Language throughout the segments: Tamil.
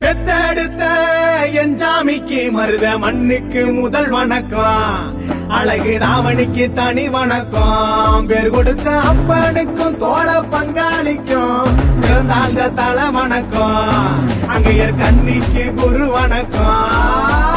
பெத்தெடுத்த என் ஜாமிக்கு மருத மண்ணுக்கு முதல் வணக்கம் அழகு ராவணிக்கு தனி வணக்கம் பேர் கொடுத்த அப்பனுக்கும் தோழ பங்காளிக்கும் சிறந்தாழ்ந்த தல வணக்கம் அங்கையர் கன்னிக்கு குரு வணக்கம்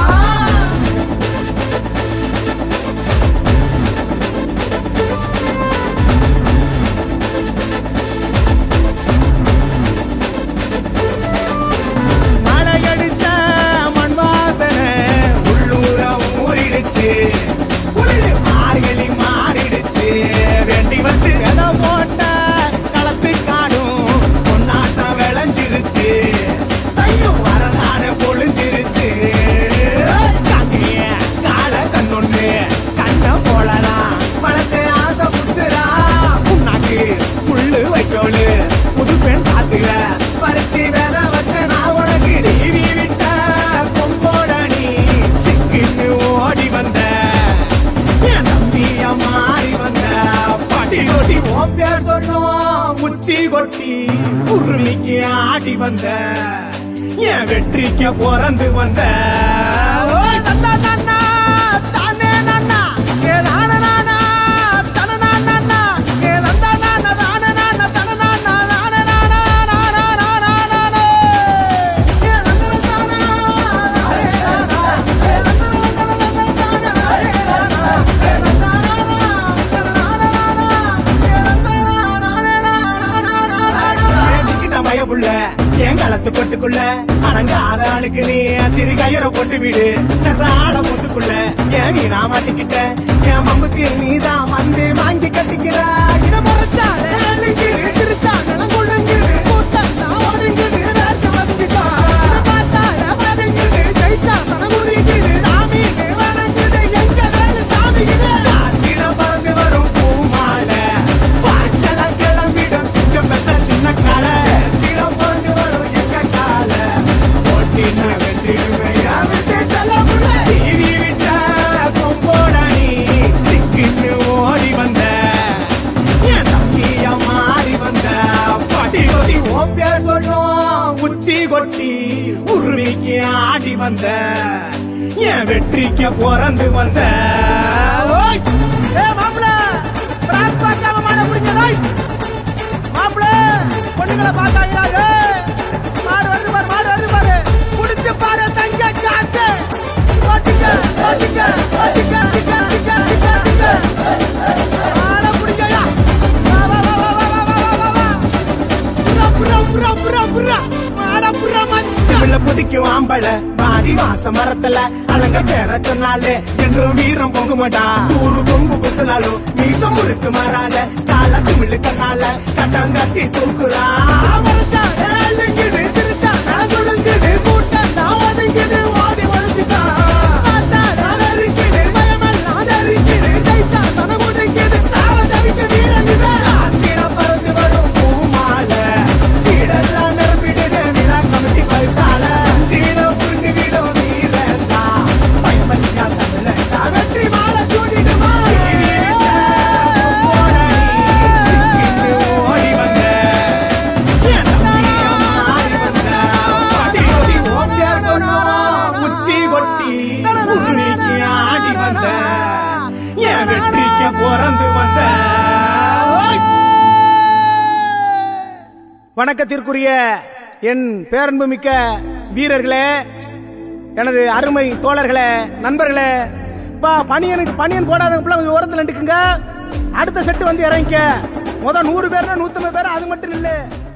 மழையடிச்ச மண் வாசனை உள்ளூர ஊறிடுச்சு குளிர் மார்கழி மாறிடுச்சு வெட்டி வச்சு வித போட்ட களத்து காடும் பொன்னாட்டம் விளைஞ்சிருச்சு தையும் வரநாட பொழிஞ்சிருச்சு காக்கைய கால கண்ணொண்ணு கண்ண போலலாம் பழத்தை ஆசை புசுரா புண்ணாக்கு புல்லு வைக்கோலு புது பெண் பாத்துற பருத்தி வேற வச்ச நான் உனக்கு சீவி விட்ட கொம்போட நீ சிக்கின்னு ஓடி வந்த என் தம்பிய மாறி வந்த பாட்டி கொட்டி ஓம் பேர் சொன்னோம் உச்சி கொட்டி உருளிக்கு ஆடி வந்த என் வெற்றிக்கு பிறந்து வந்த ஓய் தந்தா தன்னா, தானே நன்னா, ஏ நான நானா, தன நானா நானா, ஏ நந்தா நானா, நான நானா, தன நானா, நான நானா, நானா நானா நானா. ஏ நந்தா நானா, நானே நானா, ஏ நந்தா நானா, நானா, நானே நானா, ஏ நந்தா நானா, நானா நானா, ஏ நந்தா நானா, நானே நானா. பேசிக்கிட்ட பயப்புள்ள என் களத்து கொட்டுக்குள்ள அடங்காத ஆளுக்கு நீ திரு கயிற போட்டு விடு சாட போட்டுக்குள்ள என் வீணா மாட்டிக்கிட்ட என் மம்புக்கு நீதான் வந்து வாங்கி கட்டிக்கிற இட முறைச்சால அழுங்குது சிரிச்சால குழுங்குது கூட்டம் நான் ஒதுங்குது வேர்த்து வந்துட்டா பார்த்தால பதுங்குது ஜெயிச்சா சனமுறிக்குது சாமி வணங்குது எங்க வேலை சாமி காத்திட பறந்து வரும் பூமாலை வாய்ச்சல கிளம்பிடும் சிங்கம் பெத்த சின்ன கால திடம் பறந்து வரும் எங்க கால போட்டின வெற்றிடுமே விட்டு தலைமுறை சீவி விட்ட கொம்போட நீ சிக்கின்னு ஓடி வந்த என் தம்பிய மாறி வந்த பாட்டி கொட்டி ஓம் பேர் சொன்னோம் உச்சி கொட்டி உருவிக்கு ஆடி வந்த என் வெற்றிக்கு பிறந்து வந்த ஓய்! ஏ மாப்பிள, பிராக் பார்க்காம மாட பிடிங்க, ஓய்! மாப்பிள, பொண்ணுங்களை பார்த்தாங்களா, ஏய்! மாடு வருது பாரு, மாடு வருது பாரு. புடிச்சு பாரு, தங்க காசு. ஓட்டிக்க, ஓட்டிக்க, ஓட்டிக்க, டிக்க, டிக்க, டிக்க, டிக்க. மாடை பிடிங்கய்யா. வா, வா, வா, வா, வா, வா, வா, வா, வா. புறா, புறா, புறா, புறா, புறா. மாடை புறா மச்சான். உள்ள புடிக்கும் ஆம்பள மாடி வாச மரத்துல அலங்க பேர சொன்னாலே என்றும் வீரம் பொங்குமடா ஊரு கொம்பு குத்துனாலும் மீசம் முறுக்கு மாறாத கால திமிழு கண்ணால கட்டங்கட்டி தூக்குறா மறைச்சா, ஏழுங்குது, சிரிச்சா, நலங்குழுங்குது, கூட்டம் தான் ஒதுங்குது, ஓடி ஒளிஞ்சுட்டா. பார்த்தா நான் அரிக்குது, பயமெல்லாம் அரிக்குது, ஜெயிச்சா சனம் ஒதுங்குது, சாவ தவிக்க வீரன் இவன். ஆத்திர பறந்து வரும் பூமாலை, வீடெல்லாம் நிரம்பிடுது, விழா கமிட்டி பரிசால. சீன உருண்டு விடும் வீரன்டா, பயமறியா தமிழன்டா, வெற்றி மாலை சூடிடுமா? சீவிட்ட போட நீ, சிக்கிட்டு ஓடி வந்த. என் தம்பியா மாறி வந்த. பாட்டி கொடி ஓட்டியா சொன்னோம், உச்சி கொட்டி உருவிக்கு ஆடி வந்த. என் வெற்றிக்கு பிறந்து வந்த ஓய்! வணக்கத்திற்குரிய என் பேரன்புமிக்க வீரர்களே எனது அருமை தோழர்களே நண்பர்களே பா பனியனுக்கு பனியன் போடாதவங்க பிள்ளை கொஞ்சம் ஓரத்தில் நின்றுக்குங்க அடுத்த செட்டு வந்து இறங்கிக்க முதல் நூறு பேர்னா நூத்தம்பது பேர் அது மட்டும் இல்லை